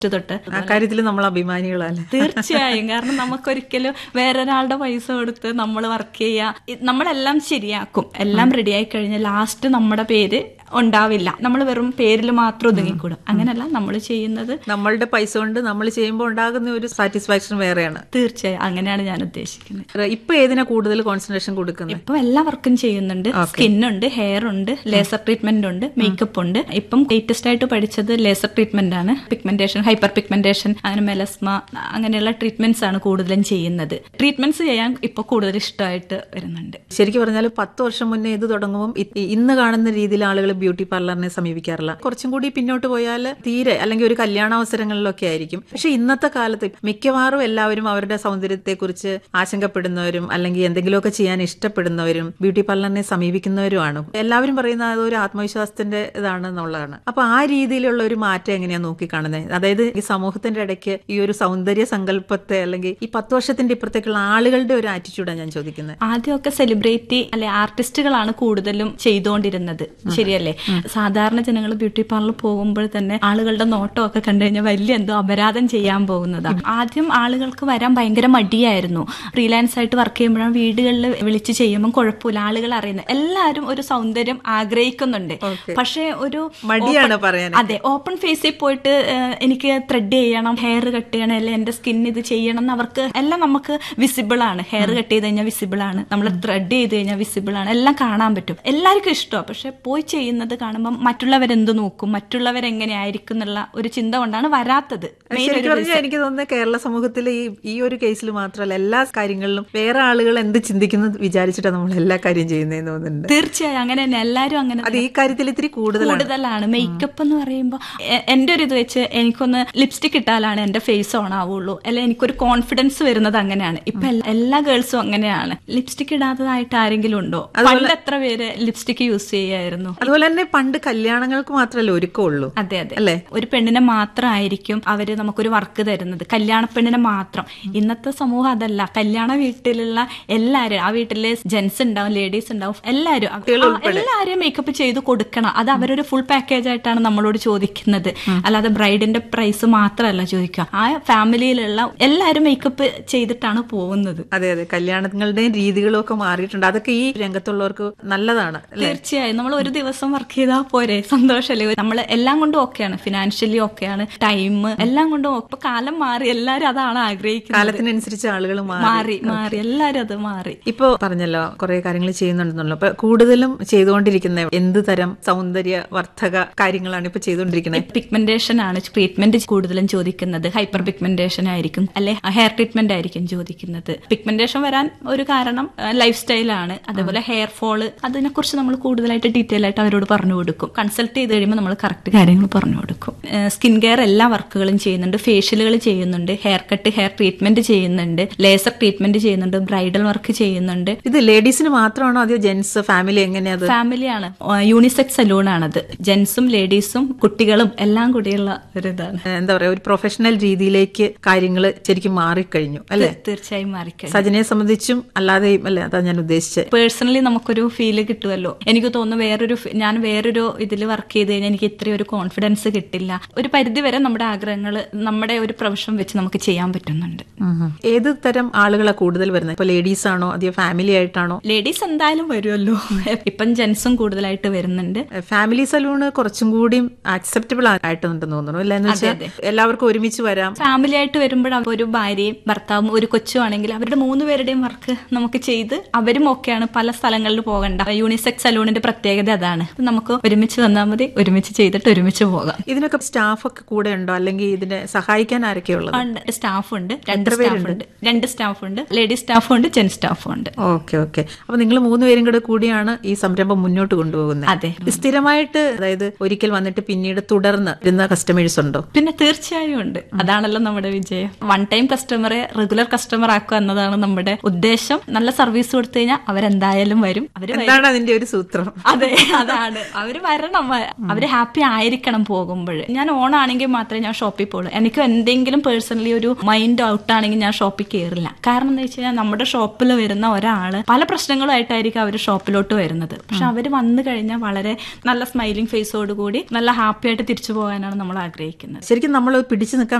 തൊട്ട് ആ കാര്യത്തിൽ നമ്മൾ അഭിമാനികളല്ലേ തീർച്ചയായും കാരണം നമുക്കൊരിക്കലും വേറൊരാളുടെ പൈസ കൊടുത്ത് നമ്മൾ വർക്ക് ചെയ്യുക നമ്മളെല്ലാം ശരിയാക്കും എല്ലാം റെഡിയായി കഴിഞ്ഞാൽ ലാസ്റ്റ് നമ്മുടെ പേര് ഉണ്ടാവില്ല നമ്മൾ വെറും പേരിൽ മാത്രം ഒതുങ്ങിക്കൂടും അങ്ങനല്ല നമ്മൾ ചെയ്യുന്നത് നമ്മളുടെ പൈസ കൊണ്ട് നമ്മൾ ചെയ്യുമ്പോൾ ഉണ്ടാകുന്ന ഒരു സാറ്റിസ്ഫാക്ഷൻ വേറെയാണ് തീർച്ചയായും അങ്ങനെയാണ് ഞാൻ ഉദ്ദേശിക്കുന്നത് ഇപ്പൊ ഏതിനാ കൂടുതൽ കോൺസെൻട്രേഷൻ കൊടുക്കുന്നത് ഇപ്പം എല്ലാ വർക്കും ചെയ്യുന്നുണ്ട് സ്കിന്നുണ്ട് ഹെയർ ഉണ്ട് ലേസർ ട്രീറ്റ്മെന്റ് ഉണ്ട് മേക്കപ്പ് ഉണ്ട് ഇപ്പം ലേറ്റസ്റ്റ് ആയിട്ട് പഠിച്ചത് ലേസർ ട്രീറ്റ്മെന്റ് ആണ് പിഗ്മെന്റേഷൻ ഹൈപ്പർ പിഗ്മെന്റേഷൻ അങ്ങനെ മെലസ്മ അങ്ങനെയുള്ള ട്രീറ്റ്മെന്റ്സ് ആണ് കൂടുതലും ചെയ്യുന്നത് ട്രീറ്റ്മെന്റ്സ് ചെയ്യാൻ ഇപ്പൊ കൂടുതൽ ഇഷ്ടമായിട്ട് വരുന്നുണ്ട് ശരിക്കും പറഞ്ഞാൽ പത്ത് വർഷം മുന്നേ ഇത് തുടങ്ങുമ്പോൾ ഇ- ഇന്ന് കാണുന്ന രീതിയിൽ ആളുകൾ ബ്യൂട്ടി പാർലറിനെ സമീപിക്കാറില്ല കുറച്ചും കൂടി പിന്നോട്ട് പോയാൽ തീരെ അല്ലെങ്കിൽ ഒരു കല്യാണാവസരങ്ങളിലൊക്കെ ആയിരിക്കും പക്ഷെ ഇന്നത്തെ കാലത്ത് മിക്കവാറും എല്ലാവരും അവരുടെ സൗന്ദര്യത്തെക്കുറിച്ച് ആശങ്കപ്പെടുന്നവരും അല്ലെങ്കിൽ എന്തെങ്കിലുമൊക്കെ ചെയ്യാൻ ഇഷ്ടപ്പെടുന്നവരും ബ്യൂട്ടി പാർലറിനെ സമീപിക്കുന്നവരുമാണ് എല്ലാവരും പറയുന്ന അതൊരു ആത്മവിശ്വാസത്തിന്റെ ഇതാണെന്നുള്ളതാണ് അപ്പൊ ആ രീതിയിലുള്ള ഒരു മാറ്റം എങ്ങനെയാ നോക്കിക്കാണുന്നത് അതായത് ഈ സമൂഹത്തിന്റെ ഇടയ്ക്ക് ഈ ഒരു സൗന്ദര്യ സങ്കല്പത്തെ അല്ലെങ്കിൽ ഈ പത്ത് വർഷത്തിന്റെ ഇപ്പുറത്തേക്കുള്ള ആളുകളുടെ ഒരു ആറ്റിറ്റ്യൂഡാണ് ഞാൻ ചോദിക്കുന്നത് ആദ്യമൊക്കെ സെലിബ്രിറ്റി അല്ലെ ആർട്ടിസ്റ്റുകളാണ് കൂടുതലും ചെയ്തുകൊണ്ടിരുന്നത് ശരിയല്ലേ സാധാരണ ജനങ്ങൾ ബ്യൂട്ടി പാർലർ പോകുമ്പോൾ തന്നെ ആളുകളുടെ നോട്ടമൊക്കെ കണ്ടു കഴിഞ്ഞാൽ വലിയ എന്തോ അപരാധം ചെയ്യാൻ പോകുന്നതാണ് ആദ്യം ആളുകൾക്ക് വരാൻ ഭയങ്കര മടിയായിരുന്നു ഫ്രീലാൻസ് ആയിട്ട് വർക്ക് ചെയ്യുമ്പോഴാണ് വീടുകളിൽ വിളിച്ച് ചെയ്യുമ്പോൾ കുഴപ്പമില്ല ആളുകൾ അറിയുന്നത് എല്ലാവരും ഒരു സൗന്ദര്യം ആഗ്രഹിക്കുന്നുണ്ട് പക്ഷേ ഒരു മടിയാണ് പറയാൻ അതെ ഓപ്പൺ ഫേസിൽ പോയിട്ട് ഏഹ്, എനിക്ക് ത്രെഡ് ചെയ്യണം ഹെയർ കട്ട് ചെയ്യണം അല്ലെങ്കിൽ എന്റെ സ്കിൻ ഇത് ചെയ്യണം എന്ന് അവർക്ക് എല്ലാം നമുക്ക് വിസിബിൾ ആണ് ഹെയർ കട്ട് ചെയ്ത് കഴിഞ്ഞാൽ വിസിബിൾ ആണ് നമ്മൾ ത്രെഡ് ചെയ്ത് കഴിഞ്ഞാൽ വിസിബിൾ ആണ് എല്ലാം കാണാൻ പറ്റും എല്ലാവർക്കും ഇഷ്ടമാണ് പക്ഷെ പോയി ചെയ്യുന്നത് കാണുമ്പോൾ മറ്റുള്ളവരെന്ത് നോക്കും മറ്റുള്ളവർ എങ്ങനെയായിരിക്കും എന്നുള്ള ഒരു ചിന്ത കൊണ്ടാണ് വരാത്തത് Main ഒരു ശരിക്കും പറഞ്ഞാൽ എനിക്ക് തോന്നുന്നത് കേരള സമൂഹത്തിൽ ഈ ഈ ഒരു കേസിൽ മാത്രമല്ല എല്ലാ കാര്യങ്ങളിലും വേറെ ആളുകൾ എന്ത് ചിന്തിക്കുന്നത് വിചാരിച്ചിട്ടാണ് നമ്മൾ എല്ലാ കാര്യം ചെയ്യുന്നതെന്ന് തോന്നുന്നുണ്ട് തീർച്ചയായും അങ്ങനെ തന്നെ എല്ലാവരും അങ്ങനെ അത് ഈ കാര്യത്തിൽ ഇത്തിരി കൂടുതലാണ് കൂടുതലാണ് മേക്കപ്പ് എന്ന് പറയുമ്പോൾ എന്റെ ഒരു ഇത് വെച്ച് എനിക്കൊന്ന് ലിപ്സ്റ്റിക് ഇട്ടാലാണ് എന്റെ ഫേസ് ഓൺ ആവുള്ളൂ അല്ലെ എനിക്കൊരു കോൺഫിഡൻസ് വരുന്നത് അങ്ങനെയാണ് ഇപ്പൊ എല്ലാ- എല്ലാ ഗേൾസും അങ്ങനെയാണ് ലിപ്സ്റ്റിക് ഇടാത്തതായിട്ട് ആരെങ്കിലും ഉണ്ടോ പണ്ട് എത്ര പേര് ലിപ്സ്റ്റിക് യൂസ് ചെയ്യായിരുന്നു അതുപോലെ തന്നെ പണ്ട് കല്യാണങ്ങൾക്ക് മാത്രമല്ല ഒരുക്കമുള്ളൂ അതെ അതെ അല്ലേ? ഒരു പെണ്ണിനെ മാത്രമായിരിക്കും അവര് നമുക്കൊരു വർക്ക് തരുന്നത് കല്യാണ പെണ്ണിനെ മാത്രം ഇന്നത്തെ സമൂഹം അതല്ല കല്യാണ വീട്ടിലുള്ള എല്ലാരും ആ വീട്ടിലെ ജെന്റ്സ് ഉണ്ടാവും ലേഡീസ് ഉണ്ടാവും എല്ലാരും ആ, എല്ലാരും മേക്കപ്പ് ചെയ്ത് കൊടുക്കണം അത് അവരൊരു ഫുൾ പാക്കേജ് ആയിട്ടാണ് നമ്മളോട് ചോദിക്കുന്നത് അല്ലാതെ ബ്രൈഡിന്റെ പ്രൈസ് മാത്രമല്ല ചോദിക്കുക ആ ഫാമിലിയിലുള്ള എല്ലാരും മേക്കപ്പ് ചെയ്തിട്ടാണ് പോകുന്നത് അതെ അതെ കല്യാണങ്ങളുടെയും രീതികളും ഒക്കെ മാറിയിട്ടുണ്ട് അതൊക്കെ ഈ രംഗത്തുള്ളവർക്ക് നല്ലതാണ് അല്ലെ തീർച്ചയായും നമ്മൾ ഒരു ദിവസം വർക്ക് ചെയ്താൽ പോരെ സന്തോഷമല്ലേ നമ്മൾ എല്ലാം കൊണ്ടും ഓക്കെയാണ് ഫിനാൻഷ്യലി ഓക്കെയാണ് ടൈം എല്ലാം കൊണ്ടും ഇപ്പൊ കാലം മാറി എല്ലാരും അതാണ് ആഗ്രഹിക്കുന്നത് കാലത്തിനനുസരിച്ച് ആളുകൾ മാറി മാറി മാറി എല്ലാരും അത് മാറി ഇപ്പോ പറഞ്ഞല്ലോ കുറെ കാര്യങ്ങൾ ചെയ്യുന്നുണ്ടെന്നല്ലോ അപ്പൊ കൂടുതലും ചെയ്തുകൊണ്ടിരിക്കുന്ന എന്ത് തരം സൗന്ദര്യ വർദ്ധക കാര്യങ്ങളാണ് ഇപ്പൊ ചെയ്തുകൊണ്ടിരിക്കുന്നത് പിഗ്മെന്റേഷൻ ആണ് ട്രീറ്റ്മെന്റ് കൂടുതലും ചോദിക്കുന്നത് ഹൈപ്പർ പിഗ്മെന്റേഷൻ ആയിരിക്കും അല്ലെ ഹെയർ ട്രീറ്റ്മെന്റ് ആയിരിക്കും ചോദിക്കുന്നത് പിഗ്മെന്റേഷൻ വരാൻ ഒരു കാരണം ലൈഫ് സ്റ്റൈലാണ് അതേപോലെ ഹെയർ ഫോള് അതിനെക്കുറിച്ച് നമ്മൾ കൂടുതലായിട്ട് ഡീറ്റെയിൽ ആയിട്ട് അവരോട് പറഞ്ഞു കൊടുക്കും കൺസൾട്ട് ചെയ്ത് കഴിയുമ്പോൾ നമ്മൾ കറക്റ്റ് കാര്യങ്ങൾ പറഞ്ഞു കൊടുക്കും സ്കിൻ കെയർ എല്ലാ വർക്കുകളും ചെയ്യുന്നുണ്ട് ഫേഷ്യലുകൾ ചെയ്യുന്നുണ്ട് ഹെയർ കട്ട് ഹെയർ ട്രീറ്റ്മെന്റ് ചെയ്യുന്നുണ്ട് ലേസർ ട്രീറ്റ്മെന്റ് ചെയ്യുന്നുണ്ട് ബ്രൈഡൽ വർക്ക് ചെയ്യുന്നുണ്ട് ഇത് ലേഡീസിന് മാത്രമാണോ അതോ ജെന്റ്സ് ഫാമിലി എങ്ങനെയാ അത് ഫാമിലിയാണ് യൂണിസെക്സ് സലൂൺ ആണത് ജെന്റ്സും ലേഡീസും കുട്ടികളും എല്ലാം കൂടിയുള്ള ഒരു ഇതാണ് എന്താ പറയാ ഒരു പ്രൊഫഷണൽ രീതിയിലേക്ക് കാര്യങ്ങൾ ശരിക്കും മാറിക്കഴിഞ്ഞു അല്ലെ തീർച്ചയായും മാറിക്കഴിഞ്ഞു സജനയെ സംബന്ധിച്ചും അല്ലാതെയും അല്ലെ അതാ ഞാൻ ഉദ്ദേശിച്ചത് പേഴ്സണലി നമുക്കൊരു ഫീല് കിട്ടുമല്ലോ എനിക്ക് തോന്നുന്നു വേറൊരു ഫി- ഞാൻ വേറൊരു ഇതിൽ വർക്ക് ചെയ്ത് കഴിഞ്ഞാൽ എനിക്ക് ഇത്രയും ഒരു കോൺഫിഡൻസ് കിട്ടില്ല ഒരു പരിധി വരെ നമ്മുടെ ആഗ്രഹങ്ങൾ നമ്മുടെ ഒരു പ്രൊഫഷൻ വെച്ച് നമുക്ക് ചെയ്യാൻ പറ്റുന്നുണ്ട് ഏത് തരം ആളുകളാണ് കൂടുതൽ വരുന്നത് ഇപ്പൊ ലേഡീസ് ആണോ അതോ ഫാമിലി ആയിട്ടാണോ ലേഡീസ് എന്തായാലും വരുമല്ലോ ഇപ്പം ജെന്റ്സും കൂടുതലായിട്ട് വരുന്നുണ്ട് ഫാമിലി സലൂണ് കുറച്ചും കൂടി ആക്സെപ്റ്റബിൾ ആയിട്ടുണ്ടെന്ന് തോന്നുന്നു അല്ലെ എന്ന് വെച്ചാൽ എല്ലാവർക്കും ഒരുമിച്ച് വരാം ഫാമിലി ആയിട്ട് വരുമ്പോൾ ഒരു ഭാര്യയും ഭർത്താവും ഒരു കൊച്ചും ആണെങ്കിൽ അവരുടെ മൂന്ന് പേരുടെയും വർക്ക് നമുക്ക് ചെയ്ത് അവരും ഒക്കെയാണ് പല സ്ഥലങ്ങളിൽ പോകണ്ട യൂണിസെക്സ് സലൂണിന്റെ പ്രത്യേകത അതാണ് നമുക്ക് ഒരുമിച്ച് വന്നാൽ മതി ഒരുമിച്ച് ചെയ്തിട്ട് ഒരുമിച്ച് പോകാം ഇതിനൊക്കെ സ്റ്റാഫൊക്കെ കൂടെ ഉണ്ടോ അല്ലെങ്കിൽ ഇതിനെ സഹായിക്കാൻ ആരൊക്കെയുള്ളത് സ്റ്റാഫ് ഉണ്ട് രണ്ട് സ്റ്റാഫ് ഉണ്ട് രണ്ട് സ്റ്റാഫ് ഉണ്ട് ലേഡീസ് സ്റ്റാഫും ഉണ്ട് ജെൻ സ്റ്റാഫും ഉണ്ട് ഓക്കെ ഓക്കെ അപ്പൊ നിങ്ങൾ മൂന്നുപേരും കൂടെ കൂടിയാണ് ഈ സംരംഭം മുന്നോട്ട് കൊണ്ടുപോകുന്നത് അതെ സ്ഥിരമായിട്ട് അതായത് ഒരിക്കൽ വന്നിട്ട് പിന്നീട് തുടർന്ന് ഇരുന്ന കസ്റ്റമേഴ്സ് ഉണ്ടോ പിന്നെ തീർച്ചയായും ഉണ്ട് അതാണല്ലോ നമ്മുടെ വിജയം വൺ ടൈം കസ്റ്റമറെ റെഗുലർ കസ്റ്റമർ ആക്കുക എന്നതാണ് നമ്മുടെ ഉദ്ദേശം നല്ല സർവീസ് കൊടുത്തു കഴിഞ്ഞാൽ അവരെന്തായാലും വരും അവര് വരും. എന്താണ് അതിന്റെ ഒരു സൂത്രം അതെ അതാണ് അതാണ് അവര് വരണം അവര് ഹാപ്പി ആയിരിക്കണം പോകുമ്പോൾ ഞാൻ ഓണാണെങ്കിൽ മാത്രമേ ഞാൻ ഷോപ്പിൽ പോകുള്ളൂ എനിക്ക് എന്തെങ്കിലും പേഴ്സണലി ഒരു മൈൻഡ് ഔട്ട് ആണെങ്കിൽ ഞാൻ ഷോപ്പിൽ കയറില്ല കാരണം എന്താ വെച്ച് കഴിഞ്ഞാൽ നമ്മുടെ ഷോപ്പിൽ വരുന്ന ഒരാള് പല പ്രശ്നങ്ങളുമായിട്ടായിരിക്കും അവർ ഷോപ്പിലോട്ട് വരുന്നത് പക്ഷെ അവർ വന്നു കഴിഞ്ഞാൽ വളരെ നല്ല സ്മൈലിംഗ് ഫേസോട് കൂടി നല്ല ഹാപ്പി ആയിട്ട് തിരിച്ചു പോകാനാണ് നമ്മൾ ആഗ്രഹിക്കുന്നത് ശരിക്കും നമ്മൾ പിടിച്ചു നിൽക്കാൻ